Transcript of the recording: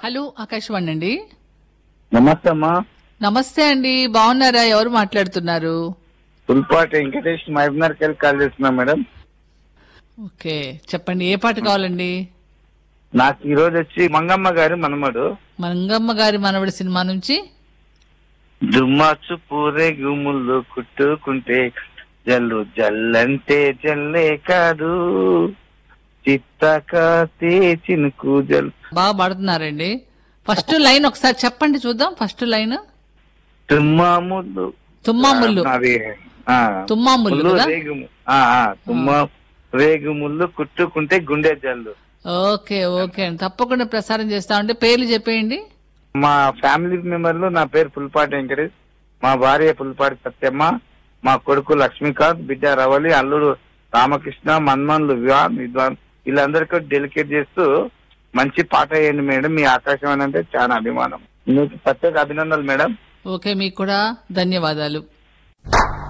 hello Akashvani అండి నమస్తే అమ్మా నమస్తే అండి బాగున్నారా ఎవరు మాట్లాడుతున్నారు పుల్పాటి వెంకటేష్ మహబూబ్నగర్కి వెళ్ళి కాల్ చేస్తున్నా మేడం ఓకే చెప్పండి ఏ పాట కావాలండి నాకు ఈ రోజు వచ్చి మంగమ్మ గారి మనమడు మంగమ్మ గారి మనవడి సినిమా నుంచి దుమ్మాచు పూరే గుముళ్ళు కుట్టుకుంటే జల్లు జల్లంటే జల్లే కాదు చిత్తకాతే చినుకు జల్ బాగా పాడుతున్నారండి ఫస్ట్ లైన్ ఒకసారి చెప్పండి చూద్దాం ఫస్ట్ లైన్ తుమ్మా ముళ్ళు తుమ్మా ముళ్ళు అది ఆ, తుమ్మా ముళ్ళు ముళ్ళు కదా రేగుము ఆ, ఆ, తుమ్మా రేగుముళ్ళు కుట్టుకుంటే గుండె జల్లు ఓకే ఓకే అండి తప్పకుండా ప్రసారం చేస్తామంటే పేర్లు చెప్పేయండి మా ఫ్యామిలీ మెంబర్లు నా పేరు పుల్పాటి వెంకటేష్ మా భార్య పుల్పాటి సత్యమ్మ మా కొడుకు లక్ష్మీకాంత్ బిడ్డ రవలి అల్లుడు రామకృష్ణ మన్మన్లు వివాన్ విద్వాన్ వీళ్ళందరికీ డెలికేట్ చేస్తూ మంచి పాట వేయండి మేడం మీ ఆకాశవాణి అంటే చాలా అభిమానం మీకు ప్రత్యేక అభినందనలు మేడం ఓకే మీకు కూడా ధన్యవాదాలు